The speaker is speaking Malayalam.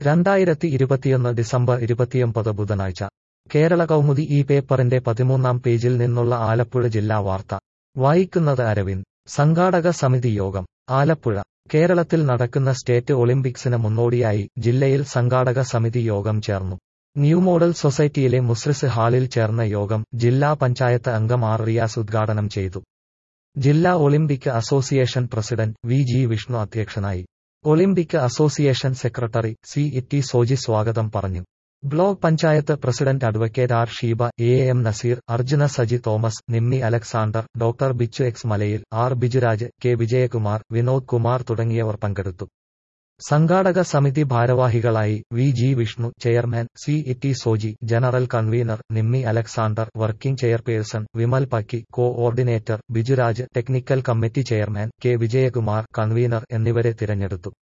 രണ്ടായിരത്തി ഇരുപത്തിയൊന്ന് ഡിസംബർ ഇരുപത്തിയൊമ്പത് ബുധനാഴ്ച കേരള കൗമുദി ഈ പേപ്പറിന്റെ പതിമൂന്നാം പേജിൽ നിന്നുള്ള ആലപ്പുഴ ജില്ലാ വാർത്ത വായിക്കുന്നത് അരവിന്ദ് സംഘാടക സമിതി യോഗം ആലപ്പുഴ കേരളത്തിൽ നടക്കുന്ന സ്റ്റേറ്റ് ഒളിമ്പിക്സിന് മുന്നോടിയായി ജില്ലയിൽ സംഘാടക സമിതി യോഗം ചേർന്നു ന്യൂ മോഡൽ സൊസൈറ്റിയിലെ മുസ്രിസ് ഹാളിൽ ചേർന്ന യോഗം ജില്ലാ പഞ്ചായത്ത് അംഗം ആർ റിയാസ് ഉദ്ഘാടനം ചെയ്തു ജില്ലാ olympic association president V G Vishnu അധ്യക്ഷനായി olympic association secretary C Itty Soji സ്വാഗതം പറഞ്ഞു block panchayat president advocate R Sheeba A M Naseer Arjuna Saji Thomas Nimmi Alexander doctor Bichu X Malayil R Bijuraj K Vijayakumar Vinod Kumar തുടങ്ങിയവർ പങ്കെടുത്തു സംഘാടക സമിതി ഭാരവാഹികളായി V G Vishnu chairman C Itty Soji general convener Nimmi Alexander working chairperson Vimal Pakki coordinator Bijuraj technical committee chairman K Vijayakumar convener എന്നിവരെ തിരഞ്ഞെടുത്തു